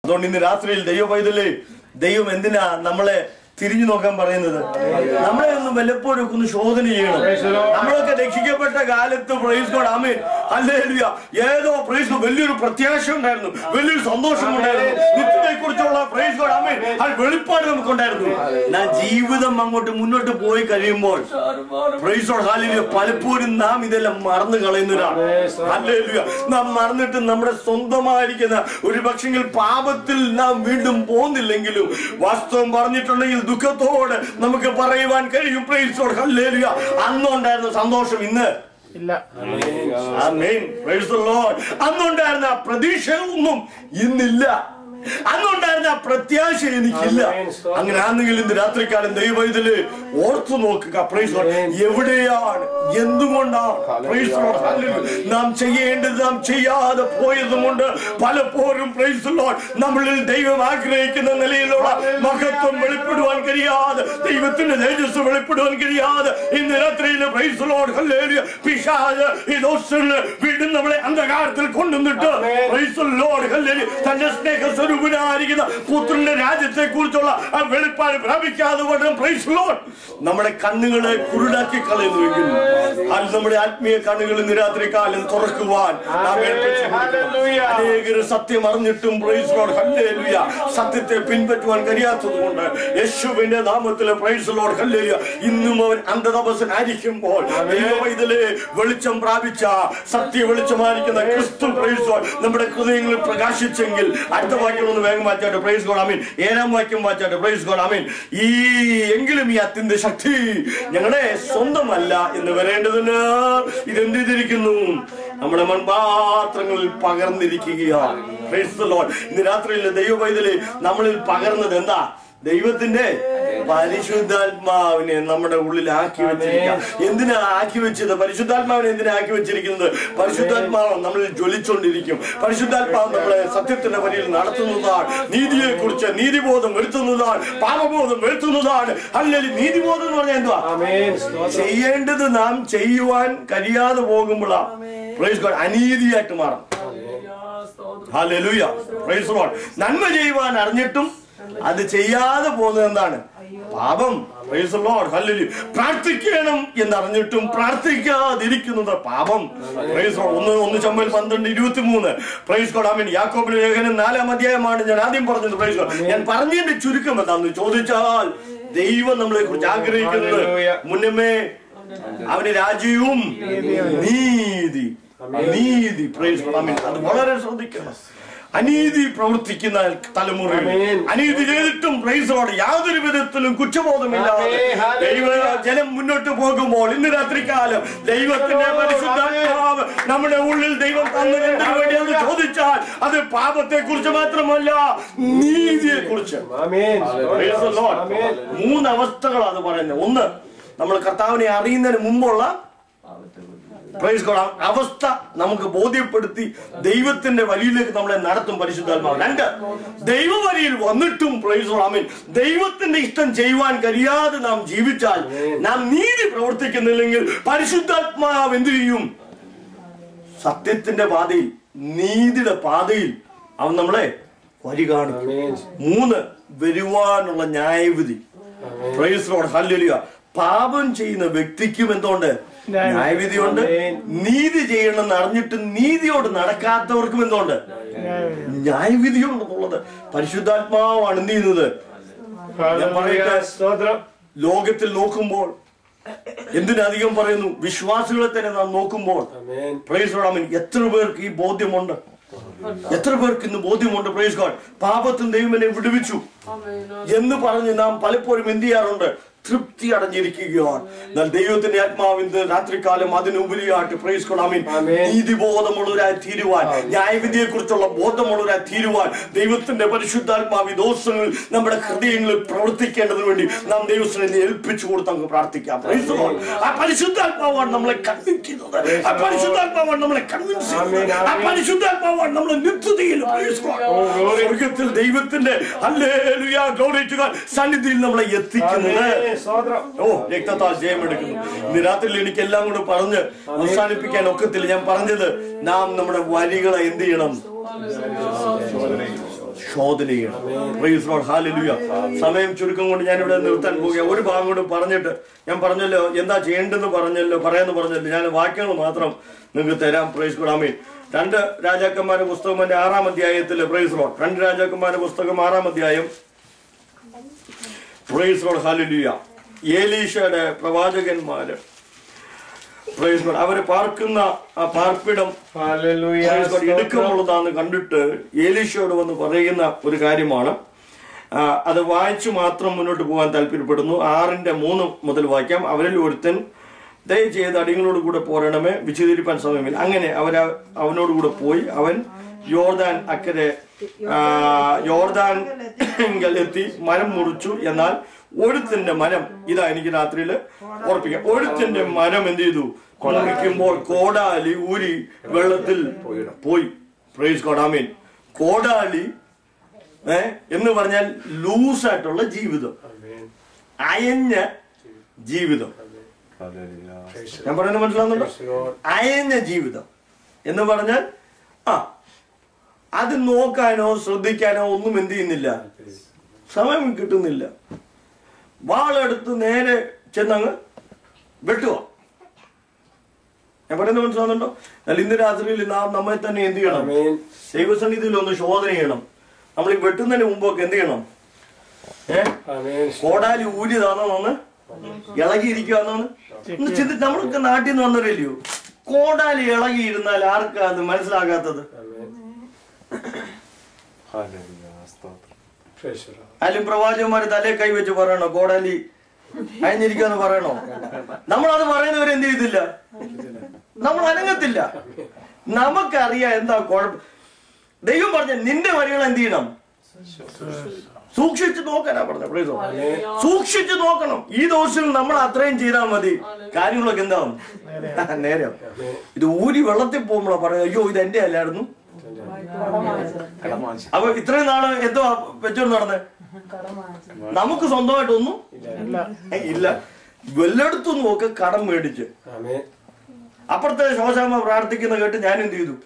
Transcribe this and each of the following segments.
അതുകൊണ്ട് ഇന്ന് രാത്രിയിൽ ദൈവ പൈതലേ ദൈവം എന്തിനാ നമ്മളെ തിരിഞ്ഞു നോക്കാൻ പറയുന്നത് നമ്മളെ ഒന്ന് വല്ലപ്പോഴും ഒക്കെ ഒന്ന് ശോധന ചെയ്യണം നമ്മളൊക്കെ രക്ഷിക്കപ്പെട്ട കാലത്ത് പ്രൈസ് ഗോഡ് ആമേൻ ഹല്ലേലൂയ ഏതോ പ്രൈസ് വലിയൊരു പ്രത്യാശ ഉണ്ടായിരുന്നു വലിയൊരു സന്തോഷം ഉണ്ടായിരുന്നു നിത്യതയെ കുറിച്ചുള്ള പ്രൈസ് ഗോഡ് ആമേൻ അത് വെളിപ്പാട് നമുക്കുണ്ടായിരുന്നു നാ ജീവിതം അങ്ങോട്ട് മുന്നോട്ട് പോയി കഴിയുമ്പോൾ പ്രൈസ് ഗോഡ് ഹല്ലേലൂയ പലപ്പോഴും നാം ഇതെല്ലാം മറന്നു കളയുന്നവരാണ് ഹല്ലേലൂയ നാം മറന്നിട്ട് നമ്മുടെ സ്വന്തമായിരിക്കുന്ന ഒരു പക്ഷെങ്കിൽ പാപത്തിൽ നാം വീണ്ടും പോകുന്നില്ലെങ്കിലും വാസ്തവം പറഞ്ഞിട്ടുണ്ടെങ്കിൽ ദുഃഖത്തോടെ നമുക്ക് പറയുവാൻ കഴിയും പ്രൈസ് ഗോഡ് ഹല്ലേലൂയ അന്നുണ്ടായിരുന്ന സന്തോഷം ഇന്ന് ഇല്ല ആമേൻ പ്രൈസ് ദി ലോർഡ് അന്നുണ്ടായിരുന്ന ആ പ്രതീക്ഷകളൊന്നും ഇന്നില്ല അന്നുണ്ടായിരുന്ന ആ പ്രത്യാശ എനിക്കില്ല അങ്ങനെ ആണെങ്കിൽ ഇന്ന് രാത്രിക്കാലം ദൈവത്തില് ഓർത്തു നോക്കുക പ്രൈസ് ലോർഡ് എവിടെയാണ് എന്തുകൊണ്ടാണ് പ്രൈസ് ലോർഡ് ഹല്ലേലൂയ. നാം ചെയ്യേണ്ടത് നാം ചെയ്യാതെ പോയതുകൊണ്ട് പലപ്പോഴും പ്രൈസ് ലോർഡ് നമ്മളിൽ ദൈവം ആഗ്രഹിക്കുന്ന നിലയിലുള്ള മഹത്വം വെളിപ്പെടുവാൻ കഴിയാതെ ദൈവത്തിന്റെ തേജസ് വെളിപ്പെടുവാൻ കഴിയാതെ ഇന്ന് രാത്രിയിൽ പ്രൈസ് ലോർഡ് ഹല്ലേലൂയ പിശാച് ഈ ദോഷങ്ങള് വീണ്ടും നമ്മളെ അന്ധകാരത്തിൽ കൊണ്ടുവന്നിട്ട് പ്രൈസ് ലോർഡ് ഹല്ലേലൂയ തന്റെ സ്നേഹ സ്വരൂപനായിരിക്കുന്ന പുത്രന്റെ രാജ്യത്തെ കുറിച്ചുള്ള ആ വെളിപ്പാട് പ്രാപിക്കാതെ കൊണ്ട് പ്രൈസ് ലോർഡ് നമ്മുടെ കണ്ണുകളെ കുരുടാക്കി കളയുന്നുവെങ്കിൽ അത് നമ്മുടെ ആത്മീയ കണ്ണുകൾ ഇന്ന് രാത്രി കാലം തുറക്കുവാൻ നാം ഏൽപ്പിച്ചു കൊടുക്കണം. അനേകര് സത്യം അറിഞ്ഞിട്ടും പ്രൈസ് ലോർഡ് ഹല്ലേലൂയ സത്യത്തെ പിൻപറ്റുവാൻ കഴിയാത്തത് കൊണ്ട് യേശുവിന്റെ നാമത്തിലെ പ്രൈസ് ലോർഡ് ഹല്ലേലൂയ ഇന്നും അവൻ അന്ധതപസ്സനായിരിക്കുമ്പോൾ ദൈവവൈതലെ വെളിച്ചം പ്രാപിച്ച സത്യ വെളിച്ചമായിരിക്കുന്ന ക്രിസ്തു പ്രൈസ് ലോർഡ് നമ്മുടെ ഹൃദയങ്ങളിൽ പ്രകാശിച്ചെങ്കിൽ അടുത്ത വാക്യം ഒന്ന് വേഗം വായിച്ചാട്ടെ പ്രൈസ് ഗോഡ് ആമീൻ ഏഴാം വാക്യം വായിച്ചാട്ടെ പ്രൈസ് ഗോഡ് ആമീൻ ഈ എങ്കിലും ഈ അത്യന്ത ശക്തി ഞങ്ങളുടെ സ്വന്തമല്ല എന്ന് വരേണ്ടതിന് ഇതെന്ത് ചെയ്തിരിക്കുന്നു നമ്മുടെ മൺപാത്രങ്ങളിൽ പകർന്നിരിക്കുകയാണ് Praise the Lord. ഇന്ന് രാത്രിയിൽ ദൈവ പൈതല് നമ്മളിൽ പകർന്നത് എന്താ ദൈവത്തിന്റെ പരിശുദ്ധാത്മാവിനെ നമ്മുടെ ഉള്ളിൽ ആക്കി വെച്ചിരിക്കുക എന്തിനാ ആക്കി വെച്ചത് പരിശുദ്ധാത്മാവിനെ എന്തിനാ ആക്കി വെച്ചിരിക്കുന്നത് പരിശുദ്ധാത്മാവ് നമ്മളിൽ ജ്വലിച്ചുകൊണ്ടിരിക്കും പരിശുദ്ധാത്മാവ് നമ്മളെ സത്യത്തിന്റെ വരിയിൽ നടത്തുന്നതാണ് നീതിയെ കുറിച്ച് നീതിബോധം വരുത്തുന്നതാണ് പാപബോധം വരുത്തുന്നതാണ് അല്ലെങ്കിൽ നീതിബോധം എന്ന് പറഞ്ഞാൽ എന്തുവാ ആമേൻ സ്തോത്രം ചെയ്യേണ്ടത് നാം ചെയ്യുവാൻ കഴിയാതെ പോകുമ്പോഴാണ് പ്രൈസ് ഗോഡ് അനീതിയായിട്ട് മാറും ഹല്ലേലൂയ പ്രൈസ് ലോർഡ് നന്മ ചെയ്യുവാൻ അറിഞ്ഞിട്ടും അത് ചെയ്യാതെ പോകുന്നത് എന്താണ് പാപം പ്രൈസ് ലോർഡ് ഹല്ലേലൂയ പ്രാർത്ഥിക്കണം എന്നറിഞ്ഞിട്ടും പ്രാർത്ഥിക്കാതിരിക്കുന്നത് പാപം പ്രൈസ് ലോർഡ് ഒന്ന് ഒന്ന് ചമ്മൽ പന്ത്രണ്ട് ഇരുപത്തി മൂന്ന് പ്രൈസ് ഗോഡ് ആമീൻ യാക്കോബിന്റെ ലേഖനം നാലാം അധ്യായമാണ് ഞാൻ ആദ്യം പറഞ്ഞത് പ്രൈസ് ലോർഡ് ഞാൻ പറഞ്ഞതിന്റെ ചുരുക്കം എന്താണെന്ന് ചോദിച്ചാൽ ദൈവം നമ്മളെ കുറിച്ച് ആഗ്രഹിക്കുന്നത് ഹല്ലേലൂയ. മുന്നമേ അവന് രാജ്യവും നീതി നീതി പ്രൈസ് ഗോഡ് ആമീൻ അത് വളരെ ശ്രദ്ധിക്കണം അനീതി പ്രവർത്തിക്കുന്ന തലമുറയിൽ ആമേൻ. അനീതി ചെയ്തിട്ടും പ്രൈസോട് യാതൊരു വിധത്തിലും കുറ്റബോധമില്ലാതെ ആമേൻ. ദൈവ ജനം മുന്നോട്ട് പോകുമ്പോൾ ഇന്ന് രാത്രികാലം ദൈവത്തിന്റെ പരിശുദ്ധാത്മാവ് നമ്മുടെ ഉള്ളിൽ ദൈവം തന്നതിന് വേണ്ടി അത് ചോദിച്ചാൽ അത് പാപത്തെ കുറിച്ച് മാത്രമല്ല നീതിയെ കുറിച്ച് ആമേൻ Praise the Lord. ആമേൻ മൂന്ന് അവസ്ഥകളാണ് അത് പറയുന്നത് ഒന്ന് നമ്മൾ കർത്താവിനെ അറിയുന്നതിന് മുമ്പുള്ള Praise God. ആ അവസ്ഥ നമുക്ക് ബോധ്യപ്പെടുത്തി ദൈവത്തിന്റെ വഴിയിലേക്ക് നമ്മളെ നടത്തും പരിശുദ്ധാത്മാവ് രണ്ട് ദൈവവഴിയിൽ വന്നിട്ടും പ്രൈസ് ആമീൻ ദൈവത്തിന്റെ ഇഷ്ടം ചെയ്യുവാൻ കഴിയാതെ നാം ജീവിച്ചാൽ നാം നീതി പ്രവർത്തിക്കുന്നില്ലെങ്കിൽ പരിശുദ്ധാത്മാവ് എന്ത് ചെയ്യും സത്യത്തിന്റെ പാതയിൽ നീതിയുടെ പാതയിൽ അവൻ നമ്മളെ വഴി കാണിക്കും ആമേൻ മൂന്ന് വരുവാനുള്ള ന്യായവിധി പ്രൈസ് ലോർഡ് ഹല്ലേലൂയ പാപം ചെയ്യുന്ന വ്യക്തിക്കും എന്തുകൊണ്ട് ന്യായവിധി. ന്യായവിധിയുണ്ട് ആമേൻ. നീതി ചെയ്യണമെന്ന് അറിഞ്ഞിട്ട് നീതിയോട് നടക്കാത്തവർക്കും എന്തുകൊണ്ട് ന്യായവിധിയുണ്ടെന്നുള്ളത് പരിശുദ്ധാത്മാവാണ് എന്ത് ചെയ്യുന്നത് ഞാൻ പറയട്ടെ സ്തോത്രം ലോകത്തിൽ നോക്കുമ്പോൾ എന്തിനധികം പറയുന്നു വിശ്വാസികളെ തന്നെ നാം നോക്കുമ്പോൾ ആമേൻ പ്രൈസ് ഗോഡ് ആമേൻ എത്ര പേർക്ക് ഈ ബോധ്യമുണ്ട് എത്ര പേർക്ക് ഇന്ന് ബോധ്യമുണ്ട് പ്രൈസ് ഗോഡ് പാപത്തിൽ ദൈവം എന്നെ വിടുവിച്ചു എന്ന് പറഞ്ഞ് നാം പലപ്പോഴും എന്ത് ചെയ്യാറുണ്ട് തൃപ്തി അടഞ്ഞിരിക്കുകയാണ് എന്നാൽ ദൈവത്തിന്റെ ആത്മാവിന്റെ രാത്രികാലം അതിനുപരിയായിട്ട് പ്രൈസ് ഗോഡ് ആമീൻ ആമേൻ. നീതിബോധമുള്ളവരായി തീരുവാൻ ന്യായവിധിയെ കുറിച്ചുള്ള ബോധമുള്ളവരായി തീരുവാൻ ദൈവത്തിന്റെ പരിശുദ്ധാത്മാവി ദോഷങ്ങൾ നമ്മുടെ ഹൃദയങ്ങളിൽ പ്രവർത്തിക്കേണ്ടതിന് വേണ്ടി നാം ദൈവത്തിനെ ഏൽപ്പിച്ചു കൊടുത്ത് നമുക്ക് പ്രാർത്ഥിക്കാം Praise the Lord. ആ പരിശുദ്ധാത്മാവാണ് നമ്മളെ കൺവിൻസ് ചെയ്യുന്നത് ആ പരിശുദ്ധാത്മാവാണ് നമ്മളെ കൺവിൻസ് ചെയ്യുന്നത് ആമേൻ, ആ ആമേൻ. പരിശുദ്ധാത്മാവാണ് നമ്മളെ നിത്യതയിൽ Praise God. സ്വർഗത്തിൽ ദൈവത്തിന്റെ ഹല്ലേലൂയ glory to God സന്നിധിയിൽ നമ്മളെ എത്തിക്കുന്നത് ആമേൻ സ്തോത്രം ഓ രക്തത്താൽ ജയമെടുക്കുന്നു ഇന്ന് രാത്രിയിൽ എനിക്ക് എല്ലാം കൂടെ പറഞ്ഞ് അവസാനിപ്പിക്കാൻ ഒക്കത്തില്ല ഞാൻ പറഞ്ഞത് നാം നമ്മുടെ വരികളെ എന്ത് ചെയ്യണം ശോധന ചെയ്യണം Praise the Lord. Hallelujah. സമയം ചുരുക്കം കൊണ്ട് ഞാൻ ഇവിടെ നിർത്താൻ പോകുക ഒരു ഭാഗം കൂടെ പറഞ്ഞിട്ട് ഞാൻ പറഞ്ഞല്ലോ എന്താ ചെയ്യേണ്ടതെന്ന് പറഞ്ഞല്ലോ പറയാന്ന് പറഞ്ഞല്ലോ ഞാൻ വാക്യങ്ങൾ മാത്രം നിങ്ങൾക്ക് തരാം പ്രൈസ് കൂടാമേ രണ്ട് രാജാക്കന്മാരുടെ പുസ്തകം എന്റെ ആറാം അധ്യായത്തിൽ പ്രൈസ് റോഡ് രണ്ട് രാജാക്കന്മാരുടെ പുസ്തകം ആറാം അധ്യായം പ്രൈസ് റോഡ് ഹാലിലുയ ഏലീഷയുടെ പ്രവാചകന്മാര് പ്രൈസ് റോഡ് അവര് പാർക്കുന്ന ആ പാർപ്പിടം Hallelujah. പ്രൈസ് ഗോഡ് ഇടുക്കമുള്ളതാന്ന് കണ്ടിട്ട് ഏലീശയോട് വന്ന് പറയുന്ന ഒരു കാര്യമാണ് ആ, അത് വായിച്ചു മാത്രം മുന്നോട്ട് പോകാൻ താല്പര്യപ്പെടുന്നു ആറിന്റെ മൂന്ന് മുതൽ വായിക്കാം അവരിൽ ഒരുത്തൻ ദയ ചെയ്ത് അടികളോട് കൂടെ പോരണമേ വിശദീകരിപ്പാൻ സമയമില്ല അങ്ങനെ അവർ അവനോട് കൂടെ പോയി അവൻ യോർദാൻ അക്കരെ ആ, യോർദാൻ എത്തി മരം മുറിച്ചു എന്നാൽ ഒരുത്തിന്റെ മരം ഇതാ എനിക്ക് രാത്രിയിൽ ഓർപ്പിക്കാം ഒരുത്തിന്റെ മരം എന്ത് ചെയ്തു മുറിക്കുമ്പോൾ കോടാലി ഊരി വെള്ളത്തിൽ പോയി പ്രൈസ് കോടാമീൻ കോടാലി ഏ എന്ന് പറഞ്ഞാൽ ലൂസായിട്ടുള്ള ജീവിതം Amen. അയഞ്ഞ ജീവിതം Hallelujah. ഞാൻ പറയുന്നത് മനസ്സിലാവുന്നുണ്ടോ Praise the Lord. അയഞ്ഞ ജീവിതം എന്ന് പറഞ്ഞാൽ ആ അത് നോക്കാനോ ശ്രദ്ധിക്കാനോ ഒന്നും എന്ത് ചെയ്യുന്നില്ല സമയം കിട്ടുന്നില്ല വാളെടുത്ത് നേരെ ചെന്നങ്ങ് വെട്ടുക ഞാൻ പറയുന്നത് മനസ്സിലാവുന്നുണ്ടോ എന്നാൽ ഇന്ന് രാത്രിയിൽ നാം നമ്മെ തന്നെ എന്ത് ചെയ്യണം Amen. ദൈവസന്നിധിയിൽ ഒന്ന് ശോധന ചെയ്യണം നമ്മൾ ഈ വെട്ടുന്നതിന് മുമ്പൊക്കെ എന്ത് ചെയ്യണം ഏ Amen. കോടാലി ഊരിയതാണെന്ന് ഇളകിയിരിക്കുകയെന്നാണ് ഒന്ന് ചിന്തിച്ച് നമ്മളൊക്കെ നാട്ടിൽ നിന്ന് വന്നവരല്ലയോ കോടാലി ഇളകിയിരുന്നാൽ ആർക്കാ അത് മനസ്സിലാകാത്തത് Amen. Hallelujah. സ്തോത്രം. Praise the Lord. ആരും പ്രവാചകന്മാര് തലേ കൈ വെച്ച് പറയണോ കോടാലി അയഞ്ഞിരിക്കാന്ന് പറയണോ നമ്മളത് പറയുന്നവരെ എന്ത് ചെയ്തില്ല നമ്മൾ അനങ്ങത്തില്ല നമുക്കറിയാം എന്താ കുഴപ്പം ദൈവം പറഞ്ഞ നിന്റെ വഴികൾ എന്ത് ചെയ്യണം സൂക്ഷിച്ചു നോക്കാനാ പറഞ്ഞ സൂക്ഷിച്ചു നോക്കണം ഈ ദിവസം നമ്മൾ അത്രയും ചെയ്താൽ മതി കാര്യങ്ങളൊക്കെ എന്താവും നേരെ ഇത് ഊരി വെള്ളത്തിൽ പോകുമ്പോഴാ പറയുന്നത് അയ്യോ ഇത് എന്റെ അല്ലായിരുന്നു അപ്പൊ ഇത്രയും നാള് എന്തോ വെച്ചോണ്ട് നടന്നേ നമുക്ക് സ്വന്തമായിട്ടൊന്നും ഏ, ഇല്ല വല്ലയിടത്തും നോക്ക് കടം മേടിച്ച് Amen. അപ്പുറത്തെ ശോശാമ്മ പ്രാർത്ഥിക്കുന്ന കേട്ട് ഞാൻ എന്ത് ചെയ്തു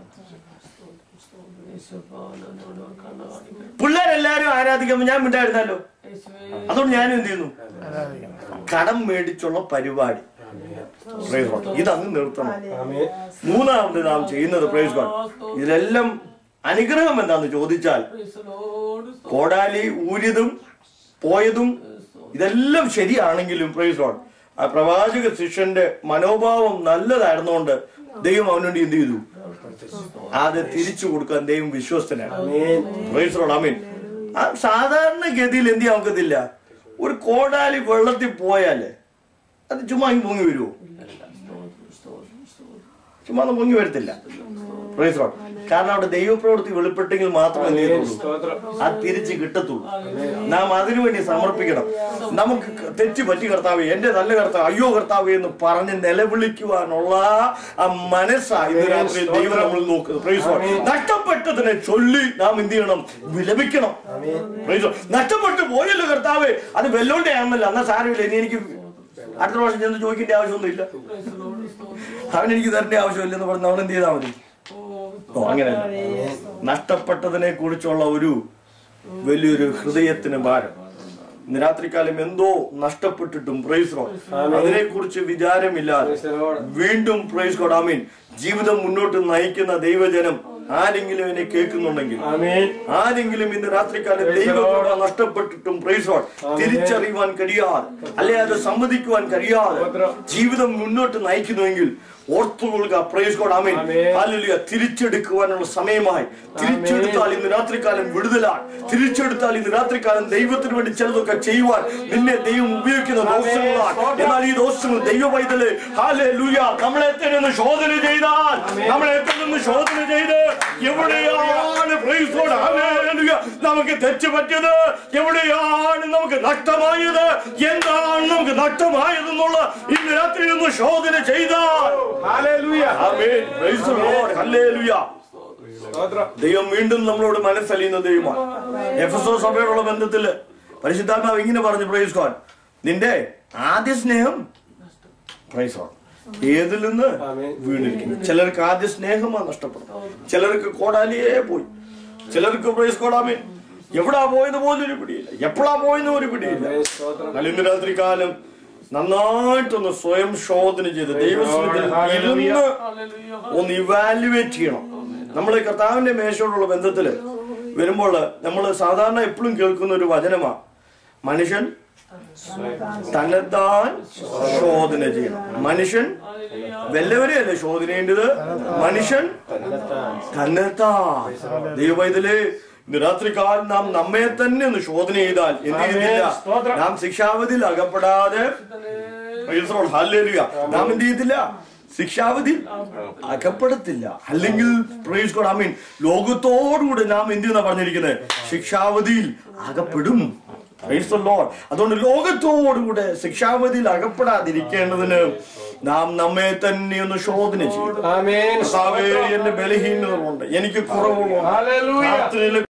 പിള്ളേരെല്ലാരും ആരാധിക്കുമ്പോ ഞാൻ മിണ്ടായിരുന്നല്ലോ അതുകൊണ്ട് ഞാനും എന്ത് ചെയ്യുന്നു കടം മേടിച്ചുള്ള പരിപാടി Praise God. ഇതങ്ങ് നിർത്തണം Amen. മൂന്നാമത് നാം ചെയ്യുന്നത് പ്രൈസ് ഗോഡ് ഇതിലെല്ലാം അനുഗ്രഹം എന്താന്ന് ചോദിച്ചാൽ കോടാലി ഊരിയതും പോയതും ഇതെല്ലാം ശരിയാണെങ്കിലും പ്രൈസ് ഗോഡ് ആ പ്രവാചക ശിഷ്യന്റെ മനോഭാവം നല്ലതായിരുന്നുകൊണ്ട് ദൈവം അവനോട് എന്ത് ചെയ്തു അത് തിരിച്ചു കൊടുക്കാൻ ദൈവം വിശ്വസ്തനാണ് Amen. പ്രൈസ് ഗോഡ് ആമീൻ ആ സാധാരണ ഗതിയിൽ എന്ത് ചെയ്യാൻ ഒക്കത്തില്ല ഒരു കോടാലി വെള്ളത്തിൽ പോയാല് അത് ചുമ്മാ അങ്ങ് പൊങ്ങി വരുമോ ചുമ്മാ ഒന്നും പൊങ്ങി വരത്തില്ല പ്രൈസ് ഗോഡ് കാരണം അവിടെ ദൈവപ്രവൃത്തി വെളിപ്പെട്ടെങ്കിൽ മാത്രമേ എന്ത് ചെയ്യത്തുള്ളൂ സ്തോത്രം. അത് തിരിച്ച് കിട്ടത്തുള്ളൂ നാം അതിനു വേണ്ടി സമർപ്പിക്കണം നമുക്ക് തെറ്റ് പറ്റി കർത്താവേ എന്റെ നല്ല കർത്താവ് അയ്യോ കർത്താവേ എന്ന് പറഞ്ഞ് നിലവിളിക്കുവാനുള്ള ആ മനസ്സാ ഇന്ന് രാത്രി ദൈവം നമ്മൾ നോക്കുന്നത് Praise God. നഷ്ടപ്പെട്ടതിനെ ചൊല്ലി നാം എന്ത് ചെയ്യണം വിലപിക്കണം Praise God. നഷ്ടപ്പെട്ടു പോയല്ലോ കർത്താവേ അത് വെല്ലോണ്ടേ ആണെന്നല്ല എന്നാ സാരമില്ല ഇനി എനിക്ക് അടുത്ത പ്രാവശ്യം ചെന്ന് ചോദിക്കേണ്ട ആവശ്യമൊന്നുമില്ല അവൻ എനിക്ക് തരേണ്ട ആവശ്യമില്ലെന്ന് പറഞ്ഞ് അവൻ എന്ത് ചെയ്താൽ മതി ഓ അങ്ങനെയല്ല നഷ്ടപ്പെട്ടതിനെ കുറിച്ചുള്ള ഒരു വലിയൊരു ഹൃദയത്തിന് ഭാരം ഇന്ന് രാത്രികാലം എന്തോ നഷ്ടപ്പെട്ടിട്ടും പ്രൈസ് റോ അതിനെ കുറിച്ച് വിചാരമില്ലാതെ Praise the Lord. വീണ്ടും പ്രൈസ് ഗോഡ് ആമീൻ ജീവിതം മുന്നോട്ട് നയിക്കുന്ന ദൈവജനം ആരെങ്കിലും എന്നെ കേൾക്കുന്നുണ്ടെങ്കിൽ Amen. ആരെങ്കിലും ഇന്ന് രാത്രികാലം ദൈവത്തോട് നഷ്ടപ്പെട്ടിട്ടും പ്രൈസ് ഗോഡ് തിരിച്ചറിയുവാൻ കഴിയാതെ അല്ലെ അത് സമ്മതിക്കുവാൻ കഴിയാതെ ജീവിതം മുന്നോട്ട് നയിക്കുന്നുവെങ്കിൽ ഓർത്തുകൊള്ളുക പ്രൈസ് ഗോഡ് ആമീൻ ആമേൻ. ഹല്ലേലൂയ തിരിച്ചെടുക്കുവാനുള്ള സമയമായി തിരിച്ചെടുത്താൽ ഇന്ന് രാത്രികാലം വിടുതലാണ് തിരിച്ചെടുത്താൽ ഇന്ന് രാത്രികാലം ദൈവത്തിന് വേണ്ടി ചിലതൊക്കെ ചെയ്യുവാൻ നിന്നെ ദൈവം ഉപയോഗിക്കുന്ന ദോഷങ്ങളാണ് എന്നാൽ ഈ ദോഷങ്ങൾ ദൈവ പൈതല് ഹാലൂയ നമ്മളെ തന്നെ ഒന്ന് ശോധന ചെയ്താൽ നമ്മളെ തന്നെ ഒന്ന് ശോധന ചെയ്ത് എവിടെയാണ് praise God, hallelujah, നമുക്ക് തെറ്റ് പറ്റിയത് എവിടെയാണ് നമുക്ക് നഷ്ടമായത് എന്താണ് നമുക്ക് നഷ്ടമായതെന്നുള്ള ഇന്ന് രാത്രി ഒന്ന് ശോധന ചെയ്താൽ Hallelujah. Amen. Praise the Lord. Hallelujah. സ്തോത്രം. ദൈവം വീണ്ടും നമ്മളോട് മനസ്സലിയുന്ന ദൈവമാണ് എഫസോ സഭയോടുള്ള ബന്ധത്തില് പരിശുദ്ധാത്മാവ് ഇങ്ങനെ പറഞ്ഞു പ്രൈസ് ഗോഡ് നിന്റെ ആദ്യ സ്നേഹം പ്രൈസ് ഗോഡ് ഏതിൽ നിന്ന് ആമേൻ. വീണിരിക്കുന്നു ചിലർക്ക് ആദ്യ സ്നേഹമാണ് നഷ്ടപ്പെടും ചിലർക്ക് കോടാലിയേ പോയി ചിലർക്ക് പ്രൈസ് കോടാമേ എവിടാ പോയത് പോലും ഒരു പിടിയില്ല എപ്പോഴാ പോയെന്ന് ഒരു പിടിയില്ല സ്തോത്രം എന്നാൽ ഇന്ന് രാത്രി കാലം നന്നായിട്ടൊന്ന് സ്വയം ശോധന ചെയ്ത് ദൈവസ്വത്തിൽ ഇരുന്ന് ഒന്ന് ഇവാലുവേറ്റ് ചെയ്യണം നമ്മൾ കർത്താവിന്റെ മേശയോടുള്ള ബന്ധത്തില് വരുമ്പോൾ നമ്മൾ സാധാരണ എപ്പോഴും കേൾക്കുന്ന ഒരു വചനമാ മനുഷ്യൻ തന്നെത്താൻ ശോധന ചെയ്യണം മനുഷ്യൻ വല്ലവരെയല്ല ശോധന ചെയ്യേണ്ടത് മനുഷ്യൻ തന്നെത്താൻ ദൈവവൈതലേ ഇന്ന് രാത്രികാലം നാം നമ്മെ തന്നെ ഒന്ന് ശോധന ചെയ്താൽ എന്ത് ചെയ്യുന്നില്ല നാം ശിക്ഷാവധിയിൽ അകപ്പെടാതെ Praise the Lord. Hallelujah. നാം എന്ത് ചെയ്യത്തില്ല ശിക്ഷാവധി അകപ്പെടത്തില്ല അല്ലെങ്കിൽ പ്രൈസ് ഗോഡ് ഐ മീൻ ലോകത്തോടുകൂടി നാം എന്ത് ചെയ്യുന്ന പറഞ്ഞിരിക്കുന്നത് ശിക്ഷാവധിയിൽ അകപ്പെടും Praise the Lord. അതുകൊണ്ട് ലോകത്തോടുകൂടെ ശിക്ഷാവധിയിൽ അകപ്പെടാതിരിക്കേണ്ടതിന് നാം നമ്മെ തന്നെ ഒന്ന് ശോധന ചെയ്യും ആമേൻ കർത്താവേ, എന്റെ ബലഹീനതകളുണ്ട് എനിക്ക് കുറവുകളുണ്ട് ഹല്ലേലൂയ പ്രാർത്ഥനയിലെ